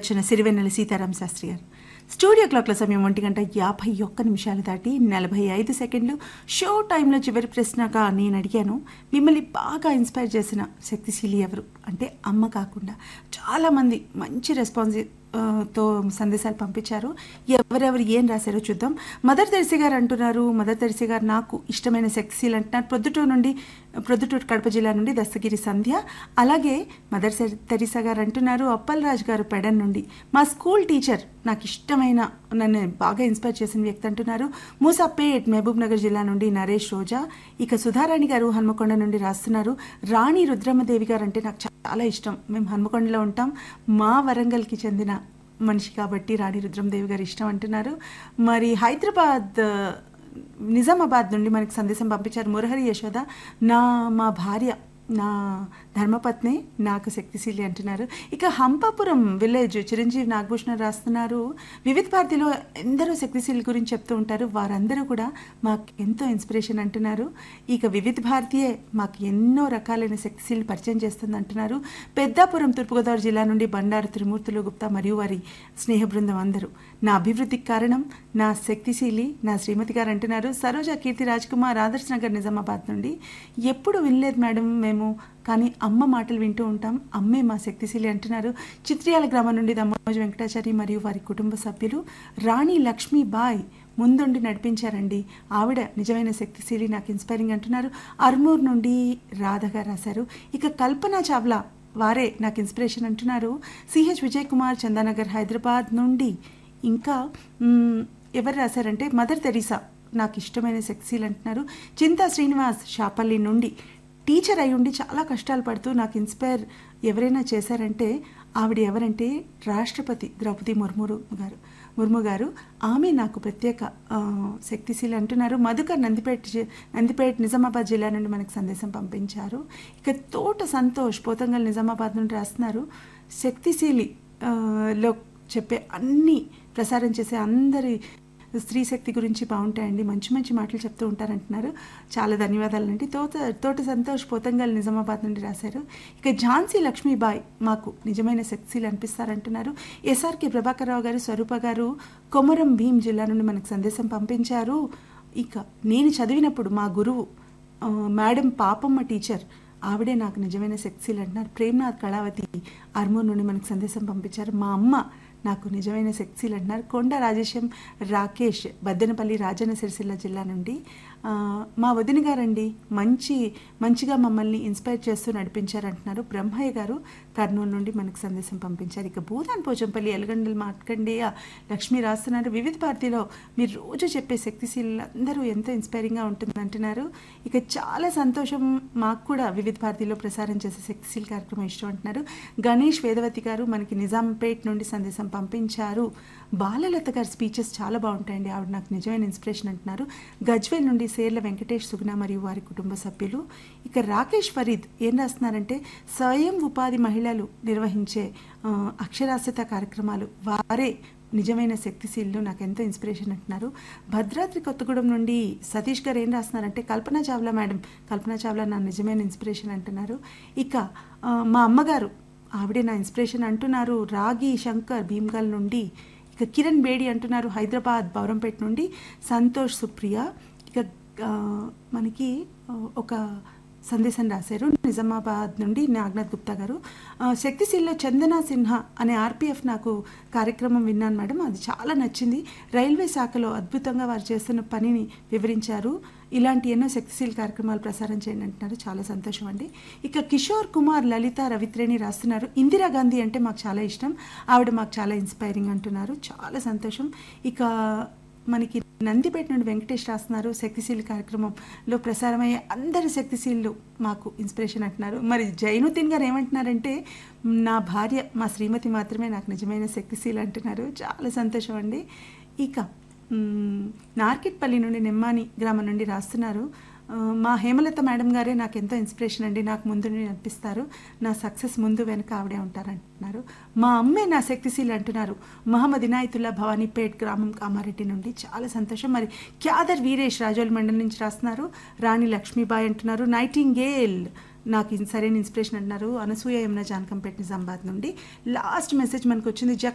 రచన సిరివెన్నెల సీతారాం శాస్త్రి గారు స్టూడియో క్లాక్ల సమయం ఒంటి గంట యాభై ఒక్క నిమిషాలు దాటి నలభై ఐదు సెకండ్లు షో టైంలో చివరి ప్రశ్నగా నేను అడిగాను మిమ్మల్ని బాగా ఇన్స్పైర్ చేసిన శక్తిశీలి ఎవరు అంటే అమ్మ కాకుండా చాలామంది మంచి రెస్పాన్స్ ఆ, తో సందేశాలు పంపించారు ఎవరెవరు ఏం రాశారో చూద్దాం మదర్ తెరిసి గారు అంటున్నారు మదర్ తెరిసి గారు నాకు ఇష్టమైన శక్తిశీల్ అంటున్నారు ప్రొద్దుటూరు నుండి ప్రొద్దుటూరు కడప జిల్లా నుండి దస్తగిరి సంధ్య అలాగే మదర్ తె- తెరిసా గారు అంటున్నారు అప్పలరాజ్ గారు పెడన్ నుండి మా స్కూల్ టీచర్ నాకు ఇష్టమైన నన్ను బాగా ఇన్స్పైర్ చేసిన వ్యక్తి అంటున్నారు మూసాపేట్ మహబూబ్ నగర్ జిల్లా నుండి నరేష్ రోజా ఇక సుధారాణి గారు హన్మకొండ నుండి రాస్తున్నారు రాణి రుద్రమ్మదేవి గారు అంటే నాకు చాలా ఇష్టం మేము హన్మకొండలో ఉంటాం మా వరంగల్కి చెందిన మనిషి కాబట్టి రాణి రుద్రమదేవి గారు ఇష్టం అంటున్నారు మరి హైదరాబాద్ ఆ, నిజామాబాద్ నుండి మనకి సందేశం పంపించారు మురహరి యశోద నా మా భార్య నా ధర్మపత్ని నాకు శక్తిశీలి అంటున్నారు ఇక హంపాపురం విలేజ్ చిరంజీవి నాగభూషణ రాస్తున్నారు వివిధ భారతిలో ఎందరో శక్తిశీలి గురించి చెప్తూ ఉంటారు వారందరూ కూడా మాకు ఎంతో ఇన్స్పిరేషన్ అంటున్నారు ఇక వివిధ భారతీయే మాకు ఎన్నో రకాలైన శక్తిశీలి పరిచయం చేస్తుంది అంటున్నారు పెద్దాపురం తూర్పుగోదావరి జిల్లా నుండి బండారు త్రిమూర్తులు గుప్తా మరియు వారి స్నేహ బృందం అందరూ నా అభివృద్ధికి కారణం నా శక్తిశీలి నా శ్రీమతి గారు అంటున్నారు సరోజ కీర్తి రాజ్ కుమార్ ఆదర్శ్ నగర్ నిజామాబాద్ నుండి ఎప్పుడు వినలేదు మేడం మేము కానీ అమ్మ మాటలు వింటూ ఉంటాం అమ్మే మా శక్తిశీలి అంటున్నారు చిత్రియాల గ్రామం నుండి దమ్మోజు వెంకటాచారి మరియు వారి కుటుంబ సభ్యులు రాణి లక్ష్మీబాయ్ ముందుండి నడిపించారండి ఆవిడ నిజమైన శక్తిశీలి నాకు ఇన్స్పైరింగ్ అంటున్నారు అర్మూర్ నుండి రాధగా రాశారు ఇక కల్పన చావ్లా వారే నాకు ఇన్స్పిరేషన్ అంటున్నారు సిహెచ్ విజయ్ కుమార్ చందానగర్ హైదరాబాద్ నుండి ఇంకా మ్, ఎవరు రాశారంటే మదర్ తెరీసా నాకు ఇష్టమైన శక్తిశీల్ అంటున్నారు చింతా శ్రీనివాస్ షాపల్లి నుండి టీచర్ అయి ఉండి చాలా కష్టాలు పడుతూ నాకు ఇన్స్పైర్ ఎవరైనా చేశారంటే ఆవిడ ఎవరంటే రాష్ట్రపతి ద్రౌపది ముర్మురు గారు ముర్ము గారు ఆమె నాకు ప్రత్యేక ఆ, శక్తిశీలి అంటున్నారు మధుకర్ నందిపేట జి- నందిపేట నిజామాబాద్ జిల్లా నుండి మనకు సందేశం పంపించారు ఇక తోట సంతోష్ పోతంగల్ నిజామాబాద్ నుండి రాస్తున్నారు శక్తిశీలి ఆ, లో చెప్పే అన్ని ప్రసారం చేసే అందరి స్త్రీ శక్తి గురించి బాగుంటాయండి మంచి మంచి మాటలు చెప్తూ ఉంటారంటున్నారు చాలా ధన్యవాదాలండి తోట తోట సంతోష్ పోతంగల్ నిజామాబాద్ నుండి రాశారు ఇక ఝాన్సీ లక్ష్మీబాయ్ మాకు నిజమైన శక్తిలు అనిపిస్తారంటున్నారు ఎస్ఆర్కే ప్రభాకర్ రావు గారు స్వరూప గారు కొమరం భీం జిల్లా నుండి మనకు సందేశం పంపించారు ఇక నేను చదివినప్పుడు మా గురువు ఆ, మేడం పాపమ్మ టీచర్ ఆవిడే నాకు నిజమైన శక్తిశీలు అంటున్నారు ప్రేమ్నాథ్ కళావతి ఆర్మూర్ నుండి మనకు సందేశం పంపించారు మా అమ్మ నాకు నిజమైన శక్తిశీలు అంటున్నారు కొండ రాజేశం రాకేష్ బద్దెనపల్లి రాజన్న సిరిసిల్ల జిల్లా నుండి ఆ, మా వదిన గారండి మంచి మంచిగా మమ్మల్ని ఇన్స్పైర్ చేస్తూ నడిపించారంటున్నారు బ్రహ్మయ్య గారు కర్నూలు నుండి మనకు సందేశం పంపించారు ఇక భూదాన్ పోచంపల్లి ఎలగండలు మార్కండేయ లక్ష్మి రాస్తున్నారు వివిధ భారతిలో మీరు రోజు చెప్పే శక్తిశీలు అందరూ ఎంతో ఇన్స్పైరింగ్గా ఉంటుంది అంటున్నారు ఇక చాలా సంతోషం మాకు కూడా వివిధ భారతిలో ప్రసారం చేసే శక్తిశీల్ కార్యక్రమం ఇష్టం అంటున్నారు గణేష్ వేదవతి గారు మనకి నిజాంపేట్ నుండి సందేశం పంపించారు బాలలత గారి స్పీచెస్ చాలా బాగుంటాయండి ఆవిడ నాకు నిజమైన ఇన్స్పిరేషన్ అంటున్నారు గజ్వేల్ నుండి సేర్ల వెంకటేష్ సుగుణ మరియు వారి కుటుంబ సభ్యులు ఇక రాకేష్ ఫరీద్ ఏం రాస్తున్నారంటే స్వయం ఉపాధి మహిళలు నిర్వహించే ఆ, అక్షరాస్యత కార్యక్రమాలు వారే నిజమైన శక్తిశీలు నాకు ఎంతో ఇన్స్పిరేషన్ అంటున్నారు భద్రాద్రి కొత్తగూడెం నుండి సతీష్ గారు ఏం రాస్తున్నారంటే కల్పన చావ్లా మేడం కల్పన చావ్లా నా నిజమైన ఇన్స్పిరేషన్ అంటున్నారు ఇక ఆ, మా అమ్మగారు ఆవిడే నా ఇన్స్పిరేషన్ అంటున్నారు రాగి శంకర్ భీమ్గల్ నుండి ఇక కిరణ్ బేడి అంటున్నారు హైదరాబాద్ బౌరంపేట నుండి సంతోష్ సుప్రియ ఇక ఆ, మనకి ఆ, ఒక సందేశం రాశారు నిజామాబాద్ నుండి నాగనాథ్ గుప్తా గారు ఆ, శక్తిశీల్లో చందన సిన్హా అనే ఆర్పిఎఫ్ నాకు కార్యక్రమం విన్నాను మేడం అది చాలా నచ్చింది రైల్వే శాఖలో అద్భుతంగా వారు చేస్తున్న పనిని వివరించారు ఇలాంటి ఎన్నో శక్తిశీల కార్యక్రమాలు ప్రసారం చేయండి అంటున్నారు చాలా సంతోషం అండి ఇక కిషోర్ కుమార్ లలిత రవిత్రేణి రాస్తున్నారు ఇందిరాగాంధీ అంటే మాకు చాలా ఇష్టం ఆవిడ మాకు చాలా ఇన్స్పైరింగ్ అంటున్నారు చాలా సంతోషం ఇక మనకి నందిపేట నుండి వెంకటేష్ రాస్తున్నారు శక్తిశీల కార్యక్రమంలో ప్రసారమయ్యే అందరి శక్తిశీలు మాకు ఇన్స్పిరేషన్ అంటున్నారు మరి జైనుద్దీన్ గారు ఏమంటున్నారంటే నా భార్య మా శ్రీమతి మాత్రమే నాకు నిజమైన శక్తిశీల అంటున్నారు చాలా సంతోషం అండి ఇక మ్, నార్కెట్పల్లి నుండి నిమ్మాని గ్రామం నుండి రాస్తున్నారు ఆ, మా హేమలత మేడం గారే నాకు ఎంతో ఇన్స్పిరేషన్ అండి నాకు ముందు నుండి అనిపిస్తారు నా సక్సెస్ ముందు వెనక ఆవిడే ఉంటారంటున్నారు మా అమ్మే నా శక్తిశీలి అంటున్నారు మహమ్మద్ ఇనాయతుల్లా భవానీపేట్ గ్రామం కామారెడ్డి నుండి చాలా సంతోషం మరి క్యాదర్ వీరేష్ రాజోల్ మండలి నుంచి రాస్తున్నారు రాణి లక్ష్మీబాయి అంటున్నారు నైటింగేల్ నాకు ఇన్- సరైన ఇన్స్పిరేషన్ అంటున్నారు అనసూయ యమున జానకంపేట నిజామాబాద్ నుండి లాస్ట్ మెసేజ్ మనకు వచ్చింది